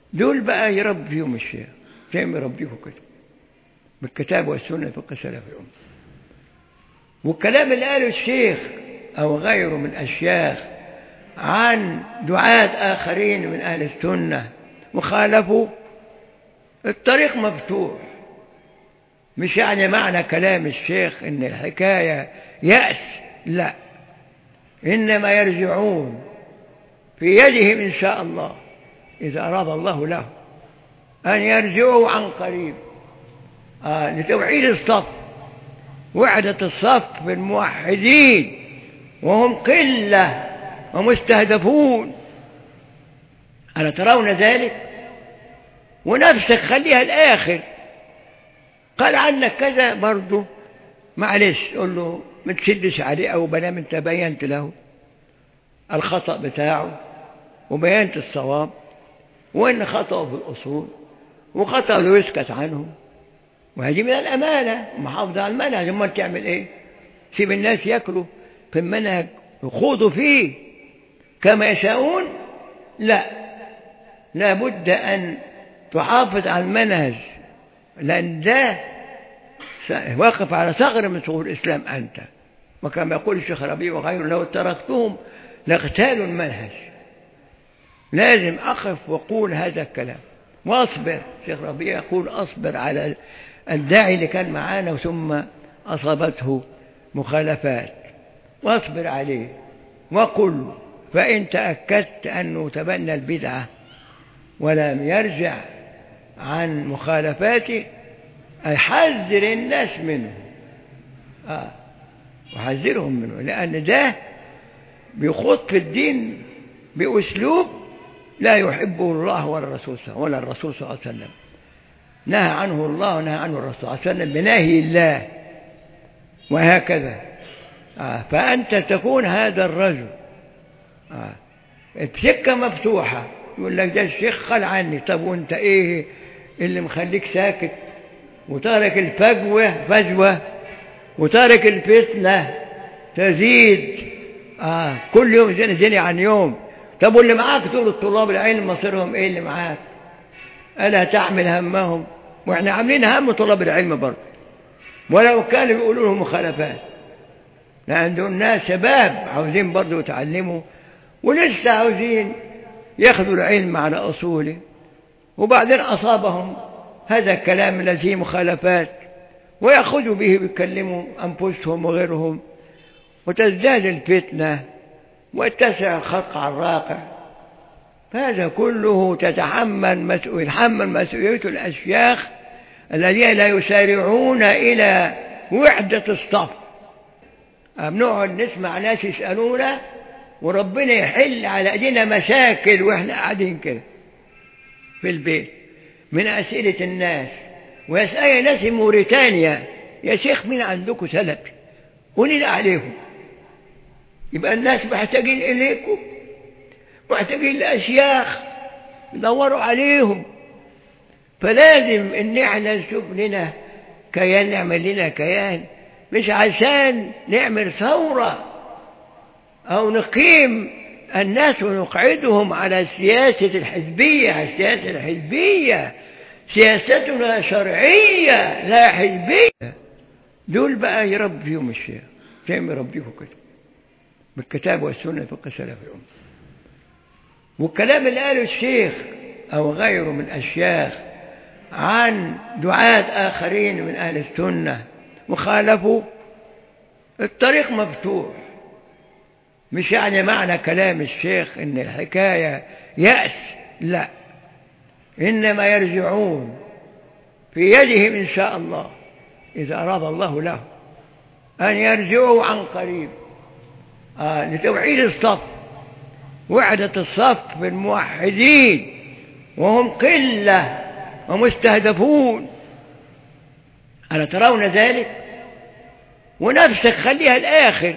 دول بقى يربي فيهم الشيخ زي ما يربيكم كده بالكتاب والسنة في السلف الأمة والكلام اللي قاله الشيخ أو غيره من أشياخ عن دعاة آخرين من أهل السنة وخالفوا الطريق مفتوح مش يعني معنى كلام الشيخ إن الحكاية يأس لا إنما يرجعون في يدهم إن شاء الله إذا أراد الله له أن يرجعوا عن قريب آه لتوحيد الصف وحدة الصف بالموحدين وهم قلة ومستهدفون ألا ترون ذلك ونفسك خليها الآخر قال عنك كذا برضه معلش قول له ما تشدش عليه أو بلام انت بينت له الخطأ بتاعه وبينت الصواب وإن خطأه في الأصول وخطأه لو يسكت عنه وهذه من الأمانة محافظة على المنهج أمال تعمل إيه سيب الناس يأكلوا في المنهج يخوضوا فيه كما يشاءون لا لابد أن تحافظ على المنهج لأن ده واقف على ثغر من ثغور الإسلام أنت وكما يقول الشيخ ربيع وغيره لو تركتهم لاغتالوا المنهج لازم أقف وأقول هذا الكلام واصبر شيخ ربيع يقول أصبر على الداعي اللي كان معانا ثم أصابته مخالفات واصبر عليه وقل فإن تأكدت أنه تبنى البدعة ولم يرجع عن مخالفاته أحذر الناس منه آه. وحذرهم منه لأن ده بيخوض في الدين بأسلوب لا يحبه الله ولا الرسول ولا الرسول صلى الله عليه وسلم نهى عنه الله ونهى عنه الرسول صلى الله عليه وسلم بنهي الله وهكذا آه. فأنت تكون هذا الرجل آه. السكة مفتوحة يقول لك ده الشيخ خل عني طب وانت ايه اللي مخليك ساكت وتارك الفجوة فجوة وتارك الفتنة تزيد آه كل يوم زين زين عن يوم طب واللي معاك دول الطلاب العلم مصيرهم ايه اللي معاك ألا تحمل همهم واحنا عاملين هم طلاب العلم برضه ولو كانوا بيقولوا لهم مخالفات لأن دول ناس شباب عاوزين برضه يتعلموا ولسه عاوزين ياخذوا العلم على أصوله وبعدين أصابهم هذا الكلام الذي مخالفات ويأخذوا به بيكلموا أنفسهم وغيرهم وتزداد الفتنة واتسع الخلق على الراقع فهذا كله تتحمل مسؤول يتحمل مسؤولية الأشياخ الذين لا يسارعون إلى وحدة الصف بنقعد نسمع ناس يسألونا وربنا يحل على ايدينا مشاكل واحنا قاعدين كده في البيت من أسئلة الناس ويسأل ناس في موريتانيا يا شيخ مين عندكم سلفي قولنا عليهم يبقى الناس محتاجين إليكم محتاجين لأشياخ يدوروا عليهم فلازم إن احنا نشوف لنا كيان نعمل لنا كيان مش عشان نعمل ثورة أو نقيم الناس ونقعدهم على السياسة الحزبية السياسة الحزبية سياستنا شرعية لا حزبية دول بقى يربي فيهم الشيخ زي ما يربيكم كده بالكتاب والسنة في السلف الأمة والكلام اللي قاله الشيخ أو غيره من أشياخ عن دعاة آخرين من أهل السنة وخالفوا الطريق مفتوح مش يعني معنى كلام الشيخ إن الحكاية يأس لا إنما يرجعون في يدهم إن شاء الله إذا أراد الله له أن يرجعوا عن قريب آه لتوحيد الصف وحدة الصف بالموحدين وهم قلة ومستهدفون ألا ترون ذلك ونفسك خليها الآخر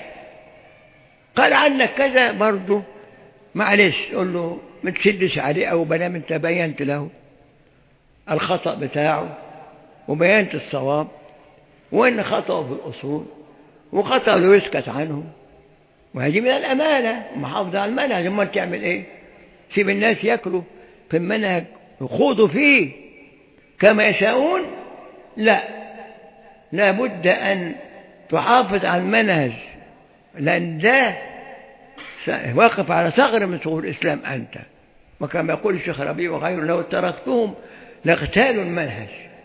قال عنك كذا برضه معلش قول له ما تشدش عليه أو بلام انت بينت له الخطأ بتاعه وبينت الصواب وإن خطأه في الأصول وخطأه لو يسكت عنه وهذه من الأمانة محافظة على المنهج أمال تعمل إيه سيب الناس يأكلوا في المنهج يخوضوا فيه كما يشاءون لا لابد أن تحافظ على المنهج لأن ده واقف على ثغر من ثغور الإسلام أنت وكما يقول الشيخ ربيع وغيره لو تركتهم لاغتالوا المنهج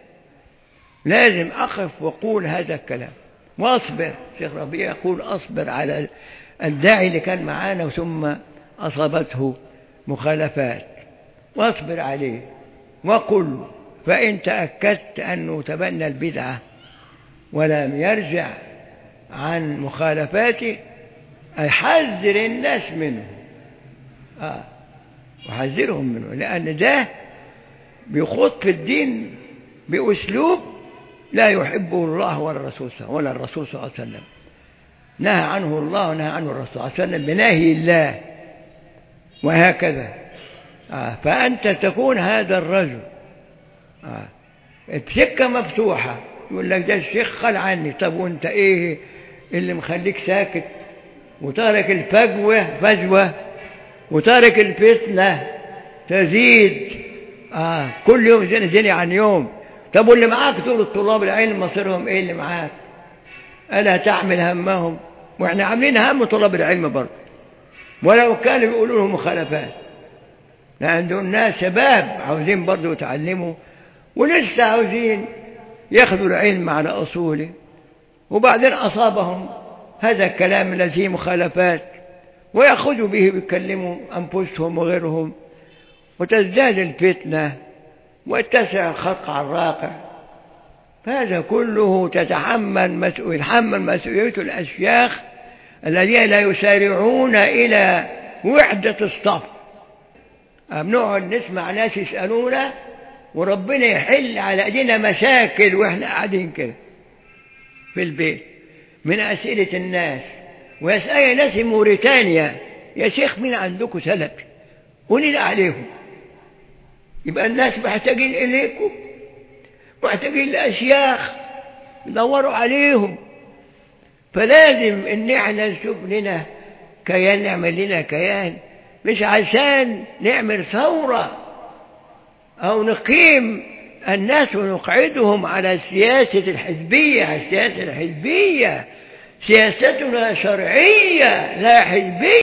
لازم أقف وأقول هذا الكلام واصبر شيخ ربيع يقول أصبر على الداعي اللي كان معانا ثم أصابته مخالفات واصبر عليه وقل فإن تأكدت أنه تبنى البدعة ولم يرجع عن مخالفاته أحذر الناس منه آه. وحذرهم منه لأن ده بيخوض في الدين بأسلوب لا يحبه الله ولا الرسول ولا الرسول صلى الله عليه وسلم نهى عنه الله ونهى عنه الرسول صلى الله عليه وسلم بنهي الله وهكذا آه. فأنت تكون هذا الرجل آه. بسكة مفتوحة يقول لك ده الشيخ خل عني طب وانت ايه اللي مخليك ساكت وتارك الفجوة فجوة وتارك الفتنة تزيد آه كل يوم زين زين عن يوم طب واللي معاك دول الطلاب العلم مصيرهم ايه اللي معاك ألا تعمل همهم واحنا عاملين هم طلاب العلم برضه ولو كانوا بيقولوا لهم مخالفات لأن دول ناس شباب عاوزين برضه يتعلموا ولسه عاوزين ياخذوا العلم على أصوله وبعدين أصابهم هذا الكلام الذي مخالفات ويأخذوا به ويكلموا أنفسهم وغيرهم وتزداد الفتنة واتسع الخلق على الراقع فهذا كله تتحمل مسؤول يتحمل مسؤولية الأشياخ الذين لا يسارعون إلى وحدة الصف بنقعد نسمع ناس يسألونا وربنا يحل على ايدينا مشاكل واحنا قاعدين كده في البيت من أسئلة الناس ويسأل ناس موريتانيا يا شيخ مين عندكم سلفي قولي عليهم يبقى الناس محتاجين إليكم محتاجين لأشياخ يدوروا عليهم فلازم ان احنا نشوف لنا كيان نعمل لنا كيان مش عشان نعمل ثورة او نقيم الناس ونقعدهم على السياسة الحزبية السياسة الحزبية سياستنا شرعية لا حزبية